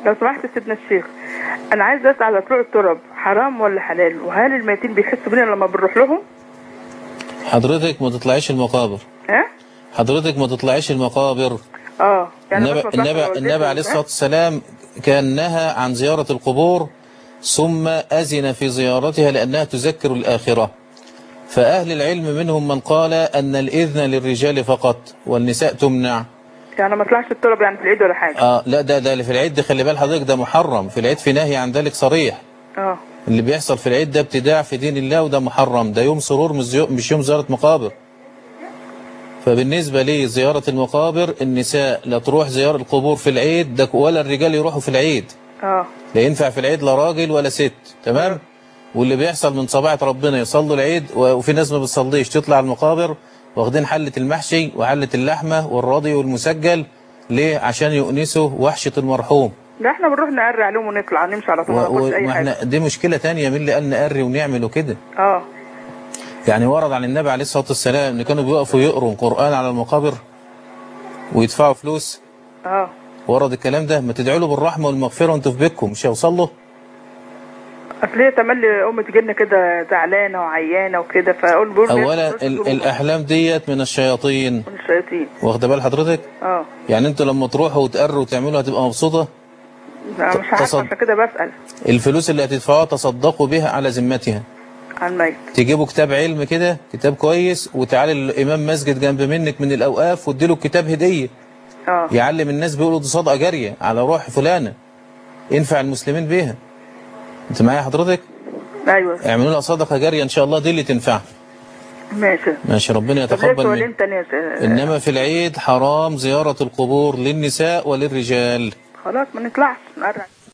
لو سمحت سيدنا الشيخ انا عايز اسال على طرق التراب حرام ولا حلال وهل الميتين بيحسوا بينا لما بنروح لهم حضرتك ما تطلعيش المقابر ها حضرتك ما تطلعيش المقابر اه النبي, بس مصلحة النبي, والدتي النبي عليه وبتاع. الصلاة والسلام كان نهى عن زيارة القبور ثم أذن في زيارتها لأنها تذكر الآخرة فأهل العلم منهم من قال أن الإذن للرجال فقط والنساء تمنع يعني ما طلعش التراب يعني في العيد ولا حاجه آه لا ده ده اللي في العيد ده خلي بال حضرتك ده محرم في العيد في نهي عن ذلك صريح اه اللي بيحصل في العيد ده ابتداع في دين الله وده محرم ده يوم سرور مش يو- مش يوم زيارة مقابر فبالنسبة لي زيارة المقابر النساء لا تروح زيارة القبور في العيد ده ولا الرجال يروحوا في العيد اه لا ينفع في العيد لا راجل ولا ست تمام واللي بيحصل من صباحة ربنا يصلوا العيد و- وفي ناس ما بتصليش تطلع المقابر واخدين حلة المحشي وحلة اللحمة والراضي والمسجل ليه عشان يؤنسوا وحشة المرحوم لا احنا بنروح نقري عليهم ونطلع نمشي على طول ما و- ناخدش اي و- حاجه واحنا دي مشكلة تانية مين اللي قال نقري ونعمل وكده اه يعني ورد عن النبي عليه الصلاة والسلام ان كانوا بيقفوا يقروا القرآن على المقابر ويدفعوا فلوس اه ورد الكلام ده ما تدعوا له بالرحمة والمغفرة وانتوا في بيتكم مش هيوصل له اصل هي تملي امي تجي لنا كده زعلانه وعيانه وكده فاقول بقول اولا ال- الاحلام ديت من الشياطين من الشياطين واخده بال حضرتك اه يعني انتوا لما تروحوا وتقروا وتعملوا هتبقى مبسوطه لا مش عارفه تصد- عشان كده بسال الفلوس اللي هتدفعوها تصدقوا بها على ذمتها عن الميت تجيبوا كتاب علم كده كتاب كويس وتعالي الامام مسجد جنب منك من الاوقاف واديله الكتاب هديه اه يعلم الناس بيقولوا دي صدقه جاريه على روح فلانه ينفع المسلمين بيها انت معايا حضرتك ايوه اعملوا لها صدقه جاريه ان شاء الله دي اللي تنفع ماشي ماشي ربنا طب ليه يتقبل سؤالين منك تاني يا س- انما في العيد حرام زياره القبور للنساء وللرجال خلاص ما نطلعش نقرا